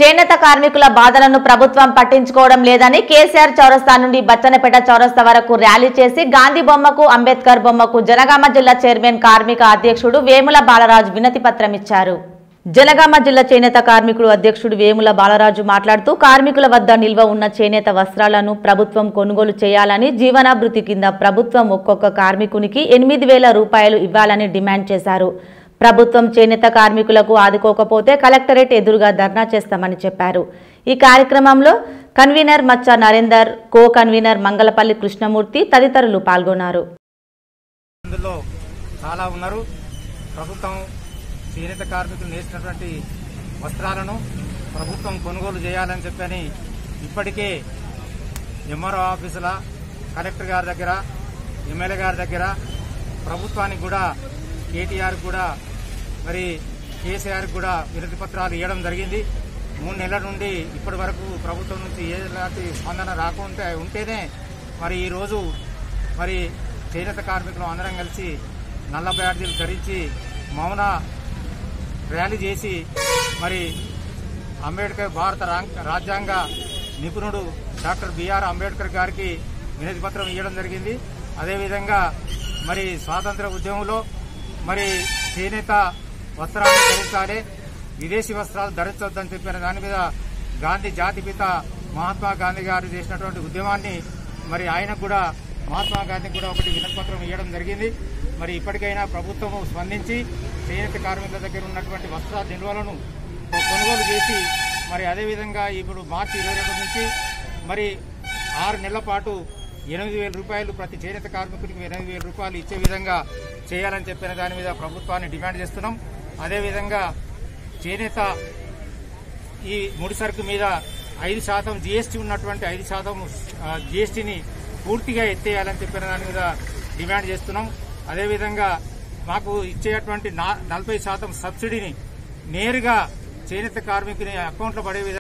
చేనేత కార్మికుల బాధలను ప్రభుత్వం పట్టించుకోవడం లేదని కేసీఆర్ చౌరస్తా నుండి బచ్చన్నపేట చౌరస్తా వరకు ర్యాలీ చేసి గాంధీ బొమ్మకు అంబేద్కర్ బొమ్మకు జనగామ జిల్లా చైర్మన్ కార్మిక అధ్యక్షుడు వేముల బాలరాజు వినతి పత్రం ఇచ్చారు జనగామ జిల్లా చేనేత కార్మికుడు అధ్యక్షుడు వేముల బాలరాజు మాట్లాడుతూ కార్మికుల వద్ద నిల్వ ఉన్న చేనేత వస్త్రాలను ప్రభుత్వం కొనుగోలు చేయాలని జీవనాభృతి కింద ప్రభుత్వం ఒక్కొక్క కార్మికునికి ఎనిమిది వేల రూపాయలు ఇవ్వాలని డిమాండ్ చేశారు ప్రభుత్వం చేనేత కార్మికులకు ఆదుకోకపోతే కలెక్టరేట్ ఎదురుగా ధర్నా చేస్తామని చెప్పారు ఈ కార్యక్రమంలో convener Macha Narender co convener Mangalapalli Krishnamurthy తదితరులు పాల్గొన్నారు ఇందులో చాలా ఉన్నారు ప్రభుత్వం చేనేత కార్మికులు నేసినటువంటి వస్త్రాలను ప్రభుత్వం కొనుగోలు చేయాలని చెప్పని ఇప్పటికే ఎంఆర్ఓ ఆఫీసుల కలెక్టర్ గారి దగ్గర ఎమ్మెల్యే గారి దగ్గర ప్రభుత్వానికి కూడా కేటీఆర్ కూడా మరి కేసీఆర్ కూడా వినతి పత్రాలు ఇవ్వడం జరిగింది మూడు నెలల నుండి ఇప్పటి వరకు ప్రభుత్వం నుంచి ఎలాంటి స్పందన రాకుంటే ఉంటేనే మరి ఈరోజు మరి చేనేత కార్మికులు అందరం కలిసి నల్ల బ్యాడ్జీలు ధరించి మౌన ర్యాలీ చేసి మరి అంబేద్కర్ భారత రాంగ్- రాజ్యాంగ నిపుణుడు డాక్టర్ బిఆర్ అంబేద్కర్ గారికి వినతి పత్రం ఇవ్వడం జరిగింది అదేవిధంగా మరి స్వాతంత్ర ఉద్యమంలో మరి చేనేత వస్త్రాలు ధరించాలి విదేశీ వస్త్రాలు ధరించవద్దని చెప్పిన దాని మీద గాంధీ జాతిపిత మహాత్మా గాంధీ గారు చేసినటువంటి ఉద్యమాన్ని మరి ఆయనకు కూడా మహాత్మా గాంధీకి కూడా ఒకటి వినతిపత్రం ఇవ్వడం జరిగింది మరి ఇప్పటికైనా ప్రభుత్వం స్పందించి చేనేత కార్మికుల దగ్గర ఉన్నటువంటి వస్త్ర నిల్వలను కొనుగోలు చేసి మరి అదేవిధంగా ఇప్పుడు మార్చి ఇరవై రెండు నుంచి మరి ఆరు నెలల పాటు ఎనిమిది వేల రూపాయలు ప్రతి చేనేత కార్మికుడికి ఎనిమిది వేల రూపాయలు ఇచ్చే విధంగా చేయాలని చెప్పిన దాని మీద ప్రభుత్వాన్ని డిమాండ్ చేస్తున్నాం అదేవిధంగా చేనేత ఈ ముడి సరుకు మీద ఐదు శాతం జీఎస్టీ ఉన్నటువంటి ఐదు శాతం జీఎస్టీని పూర్తిగా ఎత్తేయాలని చెప్పిన దాని మీద డిమాండ్ చేస్తున్నాం అదేవిధంగా మాకు ఇచ్చేటువంటి నా- నలభై శాతం సబ్సిడీని నేరుగా చేనేత కార్మికుని అకౌంట్లో పడే విధంగా